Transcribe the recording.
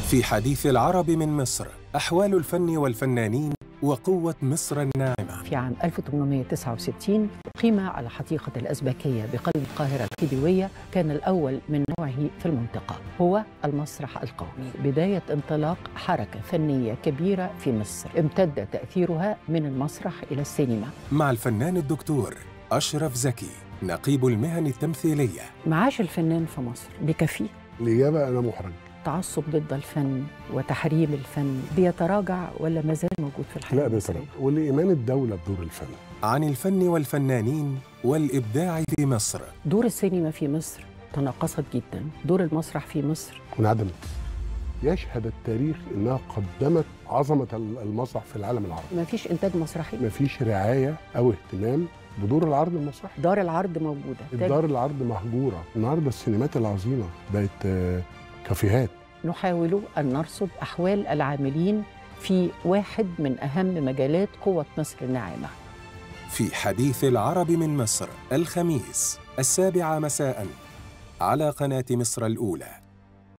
في حديث العرب من مصر أحوال الفن والفنانين وقوة مصر الناعمة في عام 1869 قيم على حديقة الأزبكية بقلب القاهرة الخديوية كان الأول من نوعه في المنطقة هو المسرح القومي بداية انطلاق حركة فنية كبيرة في مصر امتد تأثيرها من المسرح إلى السينما مع الفنان الدكتور أشرف زكي نقيب المهن التمثيلية معاش الفنان في مصر بكفيه الإجابة أنا محرج تعصب ضد الفن وتحريم الفن بيتراجع ولا ما زال موجود في الحياة لا المصرية؟ بيتراجع والإيمان الدولة بدور الفن عن الفن والفنانين والإبداع في مصر دور السينما في مصر تناقصت جدا دور المسرح في مصر وانعدمت يشهد التاريخ انها قدمت عظمه المسرح في العالم العربي ما فيش إنتاج مسرحي مفيش رعايه او اهتمام بدور العرض المسرحي دار العرض موجودة الدار العرض مهجوره النهارده السينمات العظيمه بقت آه، كافيهات نحاول أن نرصد أحوال العاملين في واحد من أهم مجالات قوة مصر الناعمة في حديث العرب من مصر الخميس السابعة مساء على قناة مصر الأولى